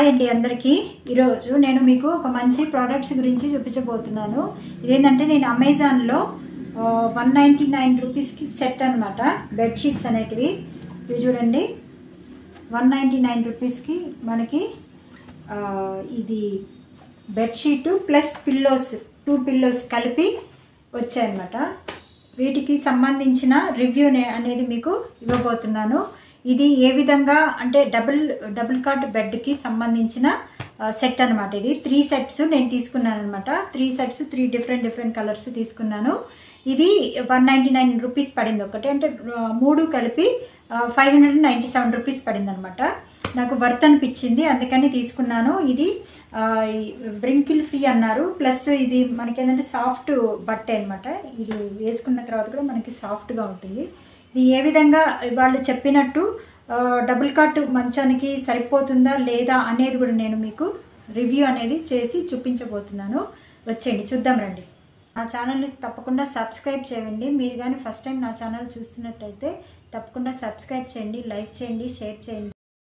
hi అండి అందరికీ ఈరోజు నేను మీకు ఒక మంచి ప్రోడక్ట్స్ గురించి చూపించబోతున్నాను ఇదేంటంటే నేను అమెజాన్లో వన్ నైంటీ నైన్ రూపీస్కి సెట్ అనమాట బెడ్షీట్స్ అనేటివి ఇవి చూడండి వన్ నైంటీ నైన్ రూపీస్కి మనకి ఆ, ఇది bedsheet plus pillows two pillows కలిపి వచ్చాయన్నమాట వీటికి సంబంధించిన రివ్యూ అనేది మీకు ఇవ్వబోతున్నాను ఇది ఏ విధంగా అంటే డబుల్ డబుల్ కాట్ బెడ్కి సంబంధించిన సెట్ అనమాట ఇది త్రీ సెట్స్ నేను తీసుకున్నాను అనమాట three sets three different different colours తీసుకున్నాను ఇది వన్ నైంటీ నైన్ రూపీస్ పడింది ఒకటి అంటే ఆ, మూడు కలిపి five hundred ninety seven rupees పడింది అనమాట నాకు వర్త్ అనిపించింది అందుకని తీసుకున్నాను ఇది బ్రింకిల్ ఫ్రీ అన్నారు ప్లస్ ఇది మనకి ఏంటంటే సాఫ్ట్ బట్టే అనమాట ఇది వేసుకున్న తర్వాత కూడా మనకి సాఫ్ట్గా ఉంటుంది ఇది ఏ విధంగా వాళ్ళు చెప్పినట్టు ఆ, డబుల్ కట్ మంచానికి సరిపోతుందా లేదా అనేది కూడా నేను మీకు రివ్యూ అనేది చేసి చూపించబోతున్నాను వచ్చేయండి చూద్దాం రండి నా ఛానల్ని తప్పకుండా సబ్స్క్రైబ్ చేయండి మీరు కానీ ఫస్ట్ టైం నా ఛానల్ చూస్తున్నట్టయితే తప్పకుండా సబ్స్క్రైబ్ చేయండి లైక్ చేయండి షేర్ చేయండి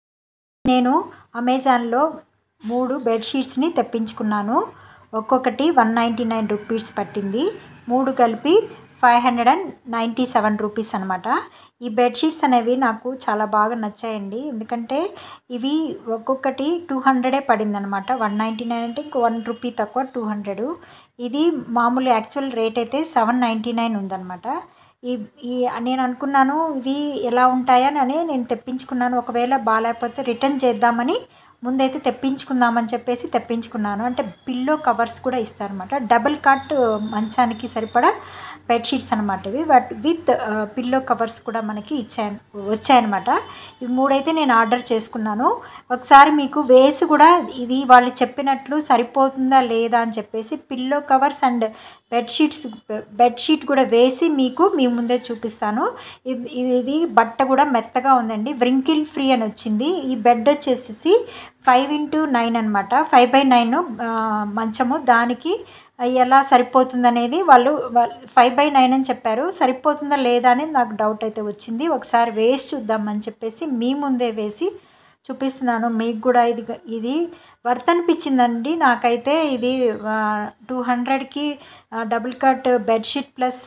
నేను అమెజాన్లో మూడు బెడ్షీట్స్ని తెప్పించుకున్నాను ఒక్కొక్కటి వన్ నైంటీ నైన్ రూపీస్ పట్టింది మూడు కలిపి five hundred and ninety seven rupees అనమాట ఈ బెడ్షీట్స్ అనేవి నాకు చాలా బాగా నచ్చాయండి ఎందుకంటే ఇవి ఒక్కొక్కటి టూ హండ్రెడే పడింది అనమాట వన్ నైంటీ నైన్ అంటే ఇంకో వన్ రూపీ తక్కువ టూ హండ్రెడ్ ఇది మామూలు యాక్చువల్ రేట్ అయితే సెవెన్ నైంటీ నైన్ ఉందన్నమాట ఈ ఈ నేను అనుకున్నాను ఇవి ఎలా ఉంటాయని అని నేను తెప్పించుకున్నాను ఒకవేళ బాగాలేకపోతే రిటర్న్ చేద్దామని ముందైతే తెప్పించుకుందామని చెప్పేసి తెప్పించుకున్నాను అంటే పిల్లో కవర్స్ కూడా ఇస్తారనమాట డబుల్ కట్ మంచానికి సరిపడా బెడ్షీట్స్ అనమాట ఇవి బట్ విత్ పిల్లో కవర్స్ కూడా మనకి ఇచ్చాయి వచ్చాయన్నమాట ఇవి మూడైతే నేను ఆర్డర్ చేసుకున్నాను ఒకసారి మీకు వేసి కూడా ఇది వాళ్ళు చెప్పినట్లు సరిపోతుందా లేదా అని చెప్పేసి pillow covers and bedsheets bedsheet కూడా వేసి మీకు మీ ముందే చూపిస్తాను ఇ- ఇది బట్ట కూడా మెత్తగా ఉందండి వ్రింకిల్ ఫ్రీ అని వచ్చింది ఈ బెడ్ వచ్చేసేసి ఫైవ్ ఇంటూ నైన్ అనమాట ఫైవ్ బై నైన్ మంచము దానికి ఎలా సరిపోతుంది అనేది వాళ్ళు ఫైవ్ బై నైన్ అని చెప్పారు సరిపోతుందా లేదా అనేది నాకు డౌట్ అయితే వచ్చింది ఒకసారి వేసి చూద్దామని చెప్పేసి మీ ముందే వేసి చూపిస్తున్నాను మీకు కూడా ఇది ఇది వర్త్ అనిపించిందండి నాకైతే ఇది టూ హండ్రెడ్కి double cot bedsheet plus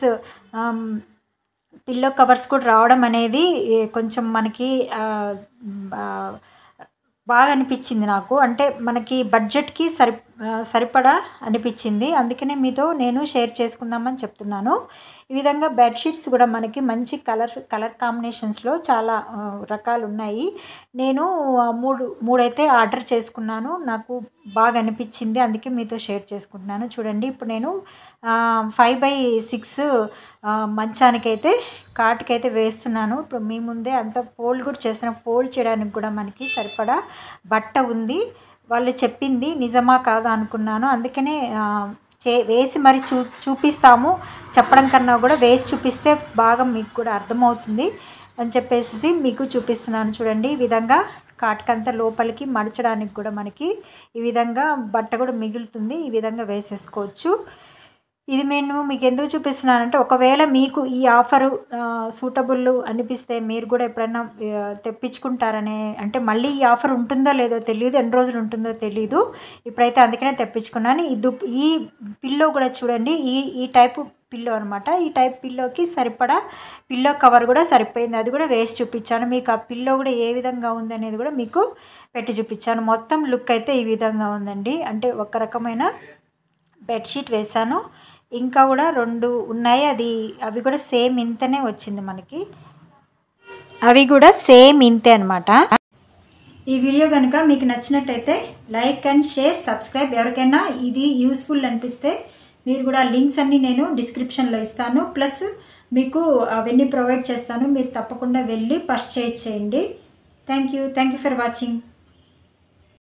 pillow covers కూడా రావడం అనేది ఏ, కొంచెం మనకి ఆ, ఆ, బాగా అనిపించింది నాకు అంటే మనకి బడ్జెట్కి సరి ఆ, సరిపడా అనిపించింది అందుకనే మీతో నేను షేర్ చేసుకుందామని చెప్తున్నాను ఈ విధంగా బెడ్షీట్స్ కూడా మనకి మంచి కలర్స్ కలర్ కాంబినేషన్స్లో చాలా ఆ, రకాలు ఉన్నాయి నేను ఆ, మూడు మూడైతే ఆర్డర్ చేసుకున్నాను నాకు బాగా అనిపించింది అందుకే మీతో షేర్ చేసుకుంటున్నాను చూడండి ఇప్పుడు నేను ఫైవ్ బై సిక్స్ మంచానికైతే కాటుకైతే వేస్తున్నాను ఇప్పుడు మీ ముందే అంత ఫోల్డ్ కూడా చేసిన ఫోల్డ్ చేయడానికి కూడా మనకి సరిపడా బట్ట ఉంది వాళ్ళు చెప్పింది నిజమా కాదా అనుకున్నాను అందుకనే ఆ, చే వేసి మరి చూ చూపిస్తాము చెప్పడం కన్నా కూడా వేసి చూపిస్తే బాగా మీకు కూడా అర్థమవుతుంది అని చెప్పేసి మీకు చూపిస్తున్నాను చూడండి ఈ విధంగా కాటుకంతా లోపలికి మడచడానికి కూడా మనకి ఈ విధంగా బట్ట కూడా మిగులుతుంది ఈ విధంగా వేసేసుకోవచ్చు ఇది నేను మీకు ఎందుకు చూపిస్తున్నానంటే ఒకవేళ మీకు ఈ ఆఫరు సూటబుల్ అనిపిస్తే మీరు కూడా ఎప్పుడైనా ఆ, తెప్పించుకుంటారనే అంటే మళ్ళీ ఈ ఆఫర్ ఉంటుందో లేదో తెలియదు ఎన్ని రోజులు ఉంటుందో తెలియదు ఇప్పుడైతే అందుకనే తెప్పించుకున్నాను ఈ దుప్ ఈ పిల్లో కూడా చూడండి ఈ ఈ టైపు పిల్లో అనమాట ఈ టైప్ పిల్లోకి సరిపడా పిల్లో కవర్ కూడా సరిపోయింది అది కూడా వేసి చూపించాను మీకు ఆ పిల్లో కూడా ఏ విధంగా ఉందనేది కూడా మీకు పెట్టి చూపించాను మొత్తం లుక్ అయితే ఈ విధంగా ఉందండి అంటే ఒక రకమైన బెడ్షీట్ వేశాను ఇంకా కూడా రెండు ఉన్నాయి అది అవి కూడా సేమ్ ఇంతనే వచ్చింది మనకి అవి కూడా సేమ్ ఇంతే అనమాట ఈ వీడియో కనుక మీకు నచ్చినట్టయితే లైక్ అండ్ షేర్ సబ్స్క్రైబ్ ఎవరికైనా ఇది యూస్ఫుల్ అనిపిస్తే మీరు కూడా లింక్స్ అన్ని నేను డిస్క్రిప్షన్లో ఇస్తాను ప్లస్ మీకు అవన్నీ ప్రొవైడ్ చేస్తాను మీరు తప్పకుండా వెళ్ళి పర్చేజ్ చేయండి thank you thank you for watching